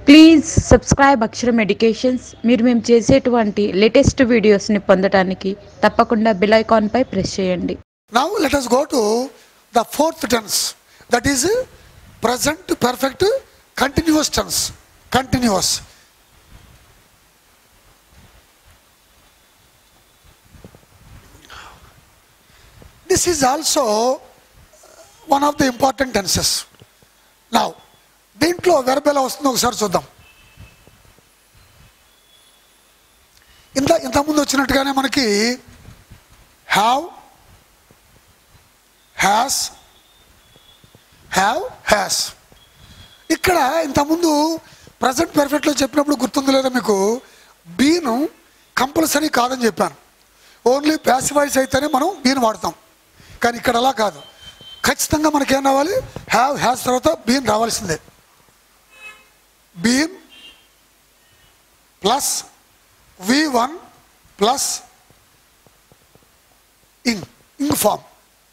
Please subscribe అక్షరం educations మీరు మేము చేసేటువంటి లేటెస్ట్ వీడియోస్ని పొందటానికి తప్పకుండా బెల్ ఐకాన్పై ప్రెస్ చేయండి Now let us go to the fourth tense. That is present perfect continuous tense. Continuous. This is also one of the important tenses. Now, దీంట్లో వెర్బ్ ఎలా వస్తుందో ఒకసారి చూద్దాం ఇంత ఇంతకుముందు వచ్చినట్టుగానే మనకి హ్యావ్ హ్యాస్ హ్యావ్ హ్యాస్ ఇక్కడ ఇంతకుముందు ప్రజెంట్ పెర్ఫెక్ట్లో చెప్పినప్పుడు గుర్తుంది లేదా మీకు బీను కంపల్సరీ కాదని చెప్పాను ఓన్లీ ప్యాసివైజ్ అయితేనే మనం బీన్ వాడతాం కానీ ఇక్కడ అలా కాదు ఖచ్చితంగా మనకేం రావాలి హ్యావ్ హ్యాస్ తర్వాత బీన్ రావాల్సిందే been plus V one plus ing ing form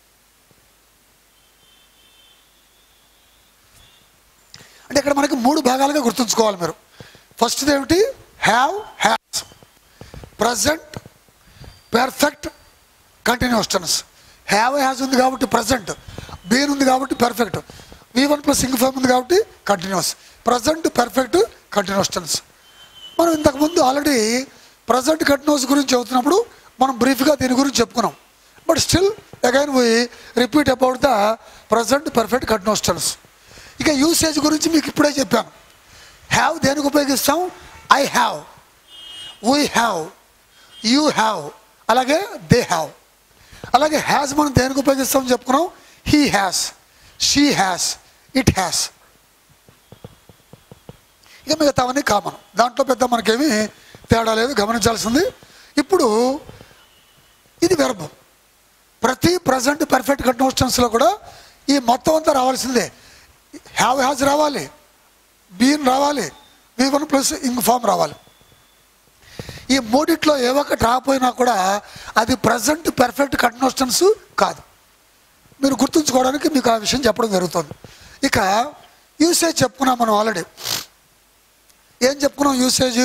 అంటే ఇక్కడ మనకి మూడు భాగాలుగా గుర్తుంచుకోవాలి మీరు ఫస్ట్ ఏమిటి have has present perfect continuous tense have has ఉంది కాబట్టి ప్రజెంట్ బీన్ ఉంది కాబట్టి perfect V one plus ing form ఉంది కాబట్టి continuous present perfect continuous tense మనం ఇంతకుముందు ఆల్రెడీ ప్రజెంట్ కంటిన్యూస్ గురించి చెబుతున్నప్పుడు మనం బ్రీఫ్గా దీని గురించి చెప్పుకున్నాం but still again we repeat about the present perfect continuous tense ఇక యూసేజ్ గురించి మీకు ఇప్పుడే చెప్పాను హ్యావ్ దేనికి ఉపయోగిస్తాం I have we have you have అలాగే దే హ్యావ్ అలాగే హ్యాస్ మనం దేనికి ఉపయోగిస్తాం చెప్పుకున్నాం he has she has it has ఇక మిగతావన్నీ కామన్ దాంట్లో పెద్ద మనకేమీ తేడా లేదు గమనించాల్సింది ఇప్పుడు ఇది వెర్బ్ ప్రతి ప్రజెంట్ పర్ఫెక్ట్ కంటిన్యూషన్స్లో కూడా ఈ మొత్తం అంతా రావాల్సిందే హ్యావ్ హ్యాజ్ రావాలి బీన్ రావాలి V one plus ing form రావాలి ఈ మూడిట్లో ఏ ఒక్కటి రాకపోయినా కూడా అది ప్రజెంట్ పర్ఫెక్ట్ కంటిన్యూషన్స్ కాదు మీరు గుర్తుంచుకోవడానికి మీకు ఆ విషయం చెప్పడం జరుగుతుంది ఇక యూసేజ్ చెప్పుకున్నాం మనం ఆల్రెడీ ఏం చెప్పుకున్నాం యూసేజ్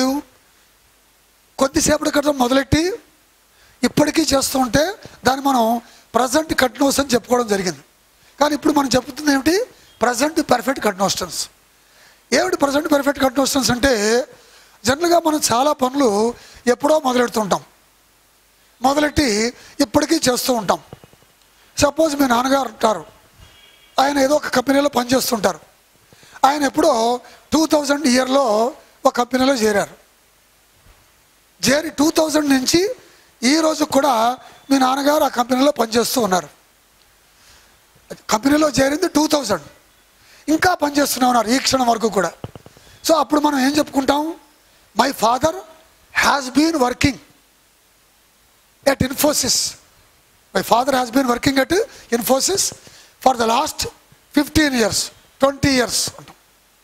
కొద్దిసేపటి క్రితం మొదలెట్టి ఇప్పటికీ చేస్తూ ఉంటే దాన్ని మనం ప్రజెంట్ కంటిన్యూస్ అని చెప్పుకోవడం జరిగింది కానీ ఇప్పుడు మనం చెప్తుంది ఏమిటి ప్రజెంట్ పర్ఫెక్ట్ కంటిన్యూషన్స్ ఏమిటి ప్రజెంట్ పర్ఫెక్ట్ కంటిన్యూషన్స్ అంటే జనరల్గా మనం చాలా పనులు ఎప్పుడో మొదలెడుతుంటాం మొదలెట్టి ఇప్పటికీ చేస్తూ ఉంటాం సపోజ్ మీ నాన్నగారు ఉంటారు ఆయన ఏదో ఒక కంపెనీలో పనిచేస్తుంటారు ఆయన ఎప్పుడో టూ థౌజండ్ ఇయర్లో ఒక కంపెనీలో చేరారు చేరి టూ థౌజండ్ నుంచి ఈ రోజు కూడా మీ నాన్నగారు ఆ కంపెనీలో పనిచేస్తూ ఉన్నారు కంపెనీలో చేరింది టూ థౌజండ్ ఇంకా పనిచేస్తూనే ఉన్నారు ఈ క్షణం వరకు కూడా సో అప్పుడు మనం ఏం చెప్పుకుంటాం my father has been working at Infosys my father has been working at Infosys for the last fifteen years twenty years అంటాం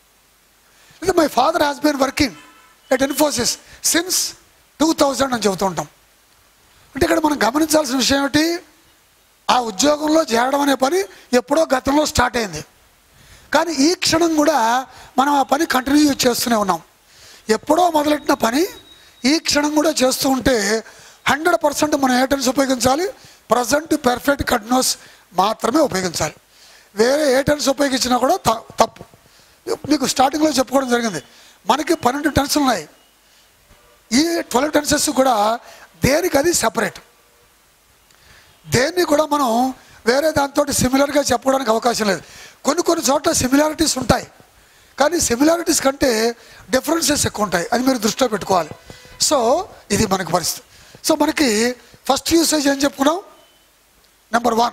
ఇది my father has been working at Infosys since two thousand అని చెబుతూ ఉంటాం అంటే ఇక్కడ మనం గమనించాల్సిన విషయం ఏమిటి ఆ ఉద్యోగంలో చేరడం అనే పని ఎప్పుడో గతంలో స్టార్ట్ అయింది కానీ ఈ క్షణం కూడా మనం ఆ పని కంటిన్యూ చేస్తూనే ఉన్నాం ఎప్పుడో మొదలెట్టిన పని ఈ క్షణం కూడా చేస్తూ ఉంటే హండ్రెడ్ పర్సెంట్ మనం ఏ టెన్స్ ఉపయోగించాలి ప్రజెంట్ పెర్ఫెక్ట్ కంటిన్యూస్ మాత్రమే ఉపయోగించాలి వేరే ఏ టెన్స్ ఉపయోగించినా కూడా త- తప్పు మీకు స్టార్టింగ్లో చెప్పుకోవడం జరిగింది మనకి పన్నెండు టెన్స్లు ఉన్నాయి ఈ ట్వెల్వ్ టెన్సెస్ కూడా దేనికి అది సపరేట్ దేన్ని కూడా మనం వేరే దాంతో సిమిలర్గా చెప్పుకోవడానికి అవకాశం లేదు కొన్ని కొన్ని చోట్ల సిమిలారిటీస్ ఉంటాయి కానీ సిమిలారిటీస్ కంటే డిఫరెన్సెస్ ఎక్కువ ఉంటాయి అది మీరు దృష్టిలో పెట్టుకోవాలి సో ఇది మనకి పరిస్థితి సో మనకి ఫస్ట్ యూసేజ్ ఏం చెప్పుకున్నాం number one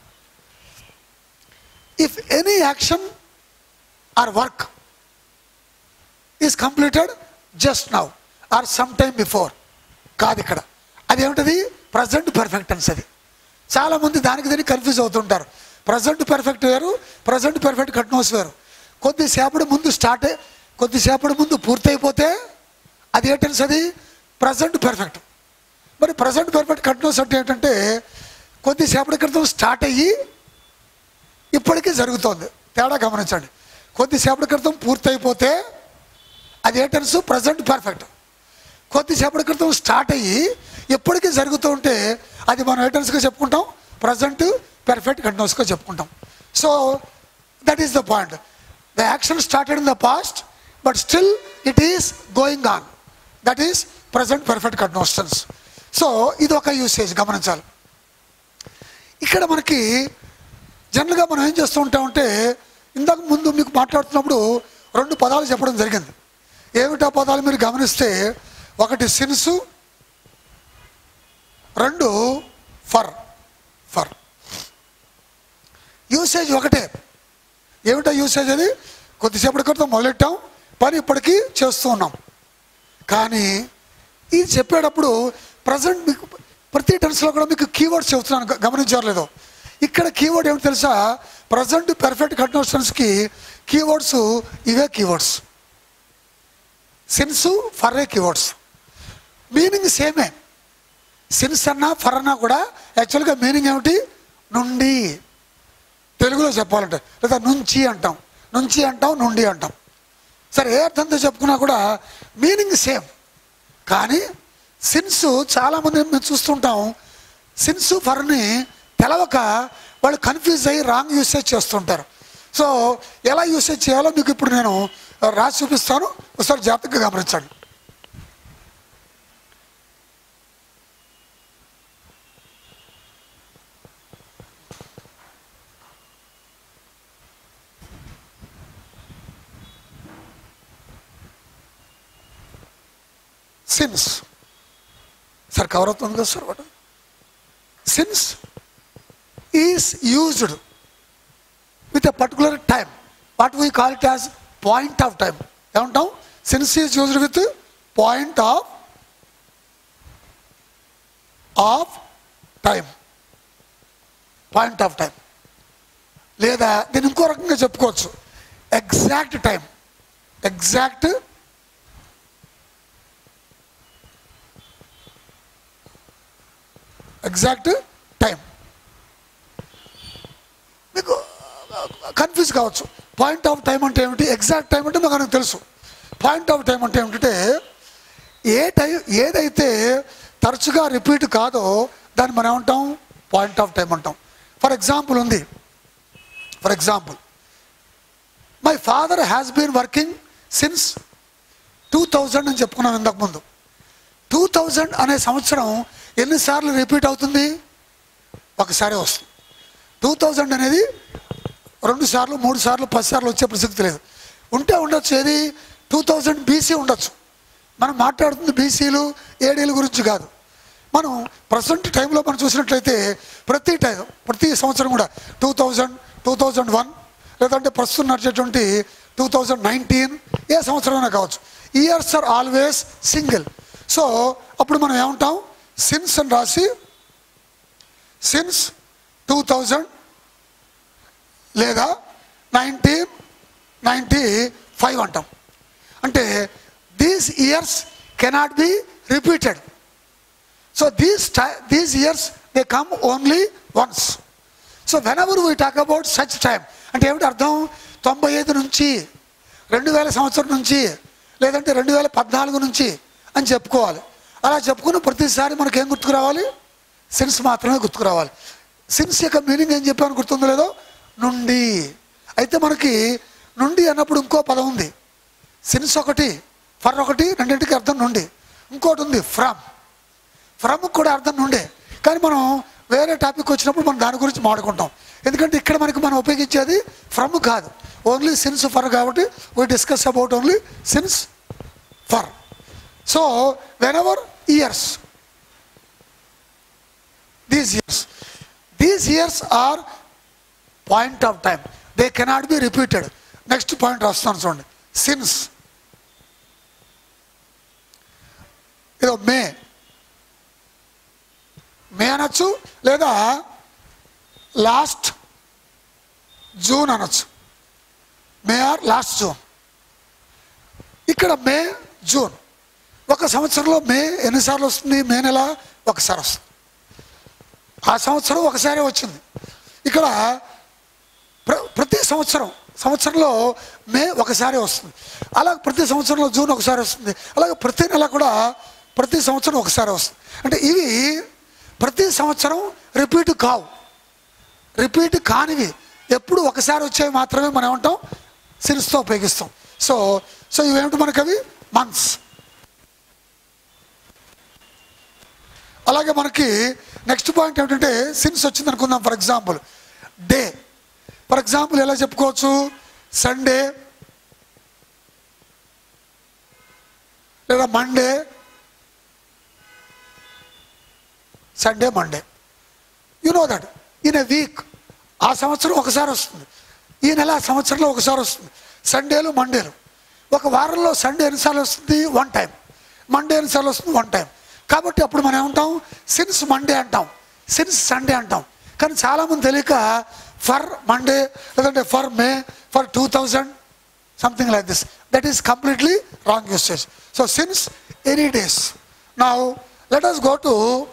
if any action or work is completed just now or some time before కాదు ఇక్కడ అదేమిటది ప్రజెంట్ పర్ఫెక్ట్ టెన్స్ అది చాలామంది దానికి దానికి కన్ఫ్యూజ్ అవుతుంటారు ప్రజెంట్ పర్ఫెక్ట్ వేరు ప్రజెంట్ పర్ఫెక్ట్ కంటిన్యూస్ వేరు కొద్దిసేపటి ముందు స్టార్ట్ అయ్యి- కొద్దిసేపటి ముందు పూర్తయిపోతే అది ఏ టెన్స్ అది ప్రజెంట్ పర్ఫెక్ట్ మరి ప్రజెంట్ పర్ఫెక్ట్ కంటిన్యూస్ అంటే ఏంటంటే కొద్దిసేపటి క్రితం స్టార్ట్ అయ్యి ఇప్పటికీ జరుగుతోంది తేడా గమనించండి కొద్దిసేపటి క్రితం పూర్తయిపోతే అది ఏ టెన్స్ ప్రజెంట్ పర్ఫెక్ట్ కొద్దిసేపటి క్రితం స్టార్ట్ అయ్యి ఎప్పటికీ జరుగుతూ ఉంటే అది మనం ఏ టెన్స్గా చెప్పుకుంటాం ప్రజెంట్ పర్ఫెక్ట్ కంటిన్యూస్గా చెప్పుకుంటాం so that is the point the action started in the past but still it is going on that is present perfect continuous so ఇది ఒక యూసేజ్ గమనించాలి ఇక్కడ మనకి జనరల్గా మనం ఏం చేస్తూ ఉంటామంటే ఇందాక ముందు మీకు మాట్లాడుతున్నప్పుడు రెండు పదాలు చెప్పడం జరిగింది ఏమిటా పదాలు మీరు గమనిస్తే ఒకటి సిన్సు రెండు ఫర్ ఫర్ యూసేజ్ ఒకటే ఏమిటా యూసేజ్ అది కొద్దిసేపటి క్రితం మొదలెట్టాం పని ఇప్పటికీ చేస్తూ ఉన్నాం కానీ ఇది చెప్పేటప్పుడు ప్రజెంట్ మీకు ప్రతి టెన్స్లో కూడా మీకు కీవర్డ్స్ చెబుతున్నాను గ- గమనించారు లేదో ఇక్కడ కీవర్డ్ ఏమిటి తెలుసా ప్రజెంట్ పెర్ఫెక్ట్ కంటిన్యూషన్స్కి కీవర్డ్స్ ఇవే కీవర్డ్స్ సిన్స్ ఫర్ ఏ కీవర్డ్స్ మీనింగ్ సేమే సిన్స్ అన్నా ఫర్ అన్నా కూడా యాక్చువల్గా మీనింగ్ ఏమిటి నుండి తెలుగులో చెప్పాలంటే లేదా నుంచి అంటాం నుంచి అంటాం నుండి అంటాం సరే ఏ అర్థంతో చెప్పుకున్నా కూడా మీనింగ్ సేమ్ కానీ సిన్స్ చాలామంది మేము చూస్తుంటాం సిన్స్ ఫర్ని తెలవక వాళ్ళు కన్ఫ్యూజ్ అయ్యి రాంగ్ యూసేజ్ చేస్తుంటారు సో ఎలా యూసేజ్ చేయాలో మీకు ఇప్పుడు నేను రాసి చూపిస్తాను ఒకసారి జాగ్రత్తగా గమనించండి సిన్స్ సార్ కవర్ అవుతుంది కదా సార్ వాడు since is used with a particular time what we call it as point of time ఏమంటాం since is used with point of of time point of time లేదా దీన్ని ఇంకో రకంగా చెప్పుకోవచ్చు exact time exact exact time మీకు confuse కావచ్చు point of time అంటే ఏమిటి ఎగ్జాక్ట్ టైం అంటే మనకు తెలుసు పాయింట్ ఆఫ్ టైం అంటే ఏమిటంటే ఏ టైం ఏదైతే తరచుగా రిపీట్ కాదో దాన్ని మనం ఏమంటాం పాయింట్ ఆఫ్ టైం అంటాం ఫర్ ఎగ్జాంపుల్ ఉంది for example my father has been working since two thousand అని చెప్పుకున్నాం ఇంతకుముందు టూ థౌజండ్ అనే సంవత్సరం ఎన్నిసార్లు రిపీట్ అవుతుంది ఒకసారి వస్తుంది టూ థౌజండ్ అనేది రెండు సార్లు మూడు సార్లు పది సార్లు వచ్చే ప్రసక్తి లేదు ఉంటే ఉండొచ్చు ఏది టూ థౌజండ్ బీసీ ఉండొచ్చు మనం మాట్లాడుతుంది బీసీలు ఏడీల గురించి కాదు మనం ప్రజెంట్ టైంలో మనం చూసినట్లయితే ప్రతి టైం ప్రతి సంవత్సరం కూడా two thousand two thousand one లేదంటే ప్రస్తుతం నడిచేటువంటి టూ థౌజండ్ నైన్టీన్ ఏ సంవత్సరమైనా కావచ్చు years are always single so అప్పుడు మనం ఏమంటాం సిన్స్ అని రాసి సిన్స్ టూ థౌజండ్ లేదా నైన్టీన్ నైంటీ ఫైవ్ అంటాం అంటే these years cannot be repeated so these these years they come only once so whenever we talk about such time అంటే ఏమిటి అర్థం తొంభై ఐదు నుంచి రెండు వేల సంవత్సరం నుంచి లేదంటే రెండు వేల పద్నాలుగు నుంచి అని చెప్పుకోవాలి అలా చెప్పుకున్న ప్రతిసారి మనకి ఏం గుర్తుకు రావాలి సిన్స్ మాత్రమే గుర్తుకు రావాలి సిన్స్ యొక్క మీనింగ్ ఏం చెప్పాను గుర్తుందో లేదో నుండి అయితే మనకి నుండి అన్నప్పుడు ఇంకో పదం ఉంది సిన్స్ ఒకటి ఫర్ ఒకటి రెండింటికి అర్థం నుండి ఇంకోటి ఉంది ఫ్రమ్ ఫ్రమ్ కూడా అర్థం నుండే కానీ మనం వేరే టాపిక్ వచ్చినప్పుడు మనం దాని గురించి మాట్లాడుకుంటాం ఎందుకంటే ఇక్కడ మనకి మనం ఉపయోగించేది ఫ్రమ్ కాదు ఓన్లీ సిన్స్ ఫర్ కాబట్టి we discuss about only since for so whenever years these years these years are point of time they cannot be repeated next point రాస్తాను చూడండి సిన్స్ ఇదో మే మే అనొచ్చు లేదా లాస్ట్ జూన్ అనొచ్చు మే are last June ఇక్కడ May June ఒక సంవత్సరంలో మే ఎన్నిసార్లు వస్తుంది మే నెల ఒకసారి వస్తుంది ఆ సంవత్సరం ఒకసారి వచ్చింది ఇక్కడ ప్ర ప్రతి సంవత్సరం సంవత్సరంలో మే ఒకసారి వస్తుంది అలాగే ప్రతి సంవత్సరంలో జూన్ ఒకసారి వస్తుంది అలాగే ప్రతి నెల కూడా ప్రతి సంవత్సరం ఒకసారి వస్తుంది అంటే ఇవి ప్రతి సంవత్సరం రిపీట్ కావు రిపీట్ కానివి ఎప్పుడు ఒకసారి వచ్చేవి మాత్రమే మనం ఏమంటాం సిన్స్తో ఉపయోగిస్తాం సో సో ఇవేమిటి మనకు అవి మంత్స్ అలాగే మనకి నెక్స్ట్ పాయింట్ ఏమిటంటే సిన్స్ వచ్చింది అనుకుందాం for example day for example ఎలా చెప్పుకోవచ్చు సండే లేదా Monday Sunday Monday you know that in a week ఆ సంవత్సరం ఒకసారి వస్తుంది ఈ నెల ఆ సంవత్సరంలో ఒకసారి వస్తుంది సండేలు మండేలు ఒక వారంలో సండే ఎన్నిసార్లు వస్తుంది వన్ టైం మండే ఎన్నిసార్లు వస్తుంది వన్ టైం కాబట్టి అప్పుడు మనం ఏమంటాం సిన్స్ మండే అంటాం సిన్స్ సండే అంటాం కానీ చాలామంది తెలియక ఫర్ మండే లేదంటే for May for two thousand something like this that is completely wrong usage so since any days నా లెట్ అస్ గో టు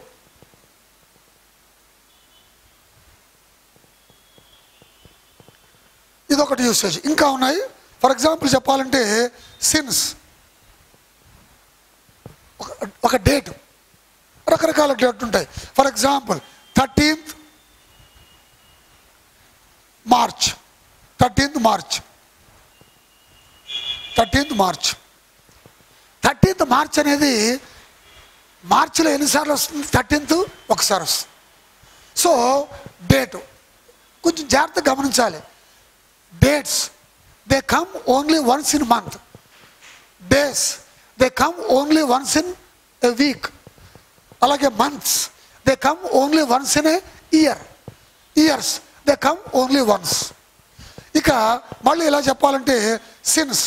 ఇది ఒకటి యూసేజ్ ఇంకా ఉన్నాయి ఫర్ ఎగ్జాంపుల్ చెప్పాలంటే సిన్స్ ఒక ఒక డేట్ రకరకాల డేట్ ఉంటాయి for example thirteenth March thirteenth March thirteenth March thirteenth March అనేది మార్చిలో ఎన్నిసార్లు వస్తుంది థర్టీన్త్ ఒకసారి వస్తుంది సో డేటు కొంచెం జాగ్రత్తగా గమనించాలి dates they come only once in month days they come only once in a week అలాగే months they come only once in a year years they come only once ఇక మళ్ళీ ఇలా చెప్పాలంటే సిన్స్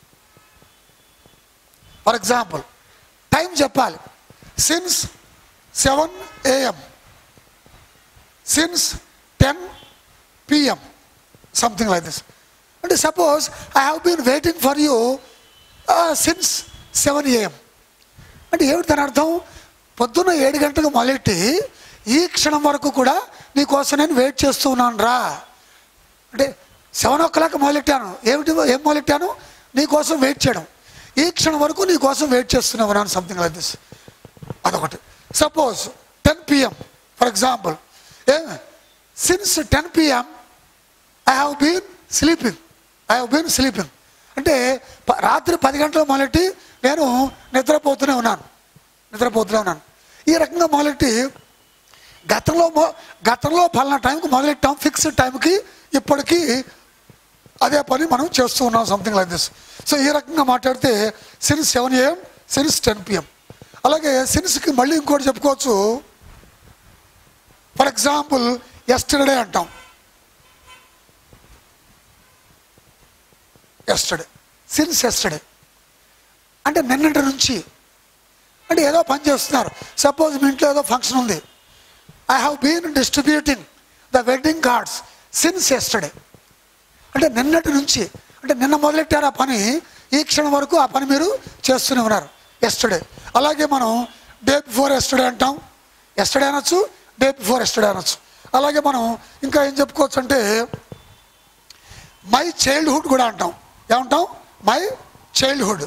ఫర్ ఎగ్జాంపుల్ టైం చెప్పాలి since seven AM since ten PM something like this అంటే suppose I have been waiting for you since seven AM అంటే ఏమిటి దాని అర్థం పొద్దున్న ఏడు గంటలకు మొదలెట్టి ఈ క్షణం వరకు కూడా నీకోసం నేను వెయిట్ చేస్తూ ఉన్నాను రా అంటే సెవెన్ ఓ క్లాక్ మొదలెట్టాను ఏమిటి ఏం మొదలెట్టాను నీకోసం వెయిట్ చేయడం ఈ క్షణం వరకు నీకోసం వెయిట్ చేస్తూనే ఉన్నాను సంథింగ్ లైక్ దిస్ అదొకటి suppose ten PM for example ఏ since ten PM I have been sleeping I have been sleeping అంటే ప- రాత్రి పది గంటలు మొదలెట్టి నేను నిద్రపోతూనే ఉన్నాను నిద్రపోతూనే ఉన్నాను ఈ రకంగా మొదలెట్టి గతంలో మొ- గతంలో పలానా టైంకి మొదలెట్టాం ఫిక్స్డ్ టైంకి ఇప్పటికీ అదే పని మనం చేస్తూ ఉన్నాం సంథింగ్ లైక్ దిస్ సో ఈ రకంగా మాట్లాడితే since seven AM since ten PM అలాగే సిన్స్కి మళ్ళీ ఇంకోటి చెప్పుకోవచ్చు ఫర్ ఎగ్జాంపుల్ ఎస్టర్డే అంటాం ఎస్టర్డే సిన్స్ ఎస్టర్డే అంటే నిన్నటి నుంచి అంటే ఏదో పని చేస్తున్నారు సపోజ్ మీ ఇంట్లో ఏదో ఫంక్షన్ ఉంది I have been distributing the wedding cards since yesterday అంటే నిన్నటి నుంచి అంటే నిన్న మొదలెట్టారు ఆ పని ఈ క్షణం వరకు ఆ పని మీరు చేస్తూనే ఉన్నారు ఎస్టర్డే అలాగే మనం డే బిఫోర్ ఎస్టర్డే అంటాం ఎస్టర్డే అనొచ్చు డే బిఫోర్ ఎస్టర్డే అనొచ్చు అలాగే మనం ఇంకా ఏం చెప్పుకోవచ్చు అంటే మై చైల్డ్హుడ్ కూడా అంటాం ఏమంటాం మై చైల్డ్హుడ్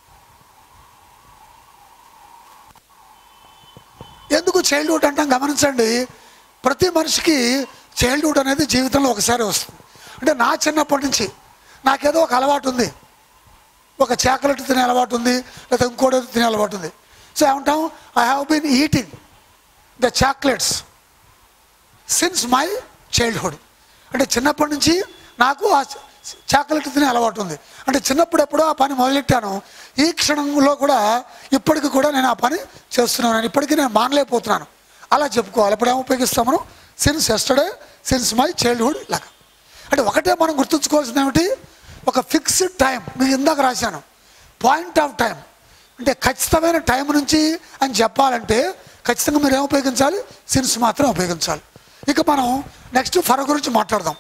ఎందుకు చైల్డ్హుడ్ అంటాం గమనించండి ప్రతి మనిషికి చైల్డ్హుడ్ అనేది జీవితంలో ఒకసారి వస్తుంది అంటే నా చిన్నప్పటి నుంచి నాకేదో ఒక అలవాటు ఉంది ఒక చాక్లెట్ తినే అలవాటు ఉంది లేదా ఇంకోటి ఏదో తినే అలవాటు ఉంది సో ఏమంటాం I have been eating the chocolates since my childhood అంటే చిన్నప్పటి నుంచి నాకు ఆ చాక్లెట్ తినే అలవాటు ఉంది అంటే చిన్నప్పుడు ఎప్పుడో ఆ పని మొదలెట్టాను ఈ క్షణంలో కూడా ఇప్పటికి కూడా నేను ఆ పని చేస్తున్నాను ఇప్పటికీ నేను మానలేకపోతున్నాను అలా చెప్పుకోవాలి ఇప్పుడు ఏం ఉపయోగిస్తాం మనం since yesterday since my childhood ఇలాగా అంటే ఒకటే మనం గుర్తుంచుకోవాల్సింది ఏమిటి ఒక ఫిక్స్డ్ టైం మీకు ఇందాక రాశాను పాయింట్ ఆఫ్ టైం అంటే ఖచ్చితమైన టైం నుంచి అని చెప్పాలంటే ఖచ్చితంగా మీరు ఏం ఉపయోగించాలి సిన్స్ మాత్రం ఉపయోగించాలి ఇక మనం నెక్స్ట్ ఫర్ గురించి మాట్లాడదాం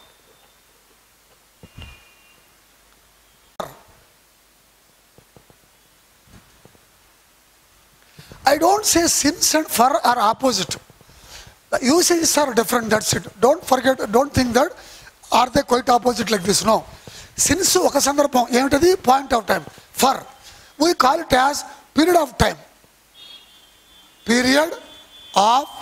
I don't say sins and fur are opposite. The usages are different, that's it. Don't forget, don't think that are they quite opposite like this. No. Since ఒక సందర్భం ఏమిటది point of time for we call it as period of time period of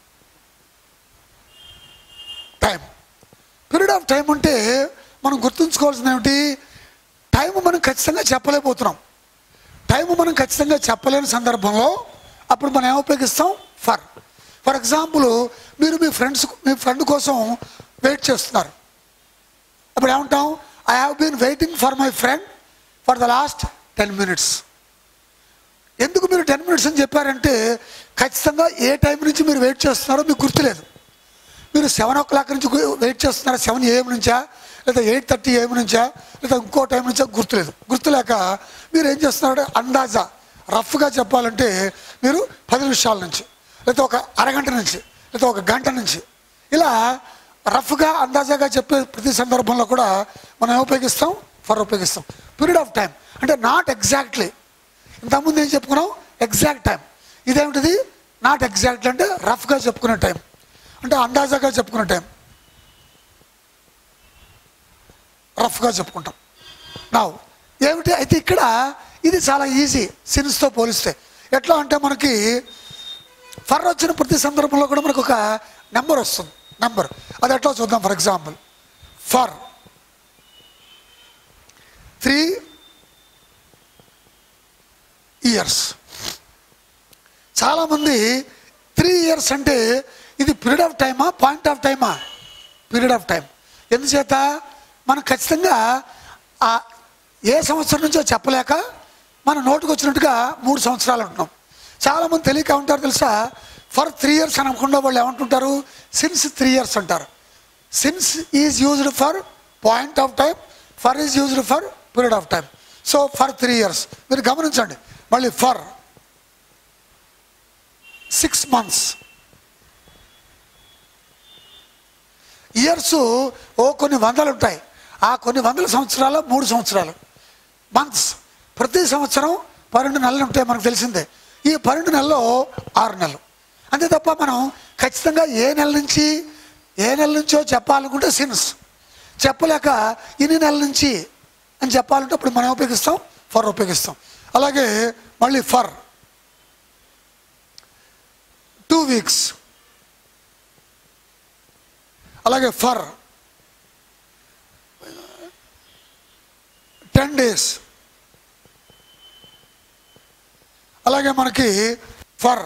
time period of time అంటే మనం గుర్తుంచుకోవాల్సింది ఏమిటి time మనం ఖచ్చితంగా చెప్పలేకపోతున్నాం time మనం ఖచ్చితంగా చెప్పలేని సందర్భంలో అప్పుడు మనం ఏం ఉపయోగిస్తాం ఫర్ ఫర్ ఎగ్జాంపుల్ మీరు మీ ఫ్రెండ్స్ మీ ఫ్రెండ్ కోసం వెయిట్ చేస్తున్నారు అప్పుడు ఏమంటాం I have been waiting for my friend for the last ten minutes ఎందుకు మీరు టెన్ మినిట్స్ అని చెప్పారంటే ఖచ్చితంగా ఏ టైం నుంచి మీరు వెయిట్ చేస్తున్నారో మీకు గుర్తులేదు మీరు సెవెన్ ఓ క్లాక్ నుంచి వెయిట్ చేస్తున్నారా సెవెన్ ఏఎం నుంచా లేదా ఎయిట్ థర్టీ ఏఎం నుంచా లేదా ఇంకో టైం నుంచా గుర్తులేదు గుర్తులేక మీరు ఏం చేస్తున్నారంటే అందాజా రఫ్గా చెప్పాలంటే మీరు పది నిమిషాల నుంచి లేదా ఒక అరగంట నుంచి లేదా ఒక గంట నుంచి ఇలా రఫ్గా అందాజాగా చెప్పే ప్రతి సందర్భంలో కూడా మనం ఏం ఉపయోగిస్తాం ఫర్ ఉపయోగిస్తాం పీరియడ్ ఆఫ్ టైం అంటే నాట్ ఎగ్జాక్ట్లీ ఇంతకుముందు ఏం చెప్పుకున్నాం ఎగ్జాక్ట్ టైం ఇదేమిటిది నాట్ ఎగ్జాక్ట్లీ అంటే రఫ్గా చెప్పుకునే టైం అంటే అందాజాగా చెప్పుకునే టైం రఫ్గా చెప్పుకుంటాం నా ఏమిటి అయితే ఇక్కడ ఇది చాలా ఈజీ సిన్స్తో పోలిస్తే ఎట్లా అంటే మనకి ఫర్ వచ్చిన ప్రతి సందర్భంలో కూడా మనకు ఒక నెంబర్ వస్తుంది నెంబర్ అది ఎట్లా చూద్దాం for example for three years చాలామంది త్రీ ఇయర్స్ అంటే ఇది పీరియడ్ ఆఫ్ టైమా పాయింట్ ఆఫ్ టైమా పీరియడ్ ఆఫ్ టైం ఎందుచేత మనం ఖచ్చితంగా ఆ ఏ సంవత్సరం నుంచో చెప్పలేక మన నోటుకు వచ్చినట్టుగా మూడు సంవత్సరాలు అంటున్నాం చాలామంది తెలియక ఉంటారు తెలుసా ఫర్ త్రీ ఇయర్స్ అనకుండా వాళ్ళు ఏమంటుంటారు సిన్స్ త్రీ ఇయర్స్ అంటారు since is used for point of time for is used for period of time so for three years మీరు గమనించండి మళ్ళీ ఫర్ సిక్స్ మంత్స్ ఇయర్స్ ఓ కొన్ని వందలు ఉంటాయి ఆ కొన్ని వందల సంవత్సరాల మూడు సంవత్సరాలు మంత్స్ ప్రతి సంవత్సరం పన్నెండు నెలలు ఉంటాయి మనకు తెలిసిందే ఈ పన్నెండు నెలల్లో ఆరు నెలలు అంతే తప్ప మనం ఖచ్చితంగా ఏ నెల నుంచి ఏ నెల నుంచో చెప్పాలనుకుంటే సిన్స్ చెప్పలేక ఇన్ని నెలల నుంచి అని చెప్పాలంటే అప్పుడు మనం ఉపయోగిస్తాం ఫర్ ఉపయోగిస్తాం అలాగే మళ్ళీ ఫర్ టూ వీక్స్ అలాగే ఫర్ టెన్ డేస్ అలాగే మనకి ఫర్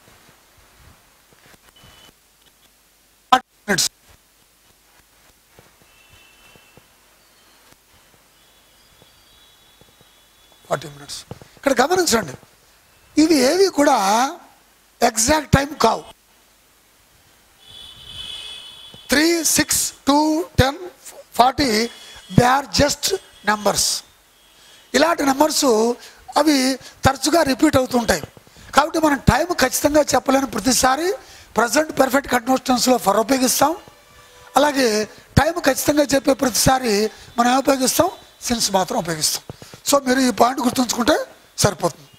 మినిట్స్ ఫార్టీ మినిట్స్ ఇక్కడ గమనించండి ఇవి ఏవి కూడా ఎగ్జాక్ట్ టైం కావు three six two ten forty they are just numbers ఇలాంటి నెంబర్స్ అవి తరచుగా రిపీట్ అవుతుంటాయి కాబట్టి మనం టైం ఖచ్చితంగా చెప్పలేని ప్రతిసారి ప్రజెంట్ పర్ఫెక్ట్ కంటిన్యూస్టెన్స్లో ఫర్ ఉపయోగిస్తాం అలాగే టైం ఖచ్చితంగా చెప్పే ప్రతిసారి మనం ఏం ఉపయోగిస్తాం సిన్స్ మాత్రం ఉపయోగిస్తాం సో మీరు ఈ పాయింట్ గుర్తుంచుకుంటే సరిపోతుంది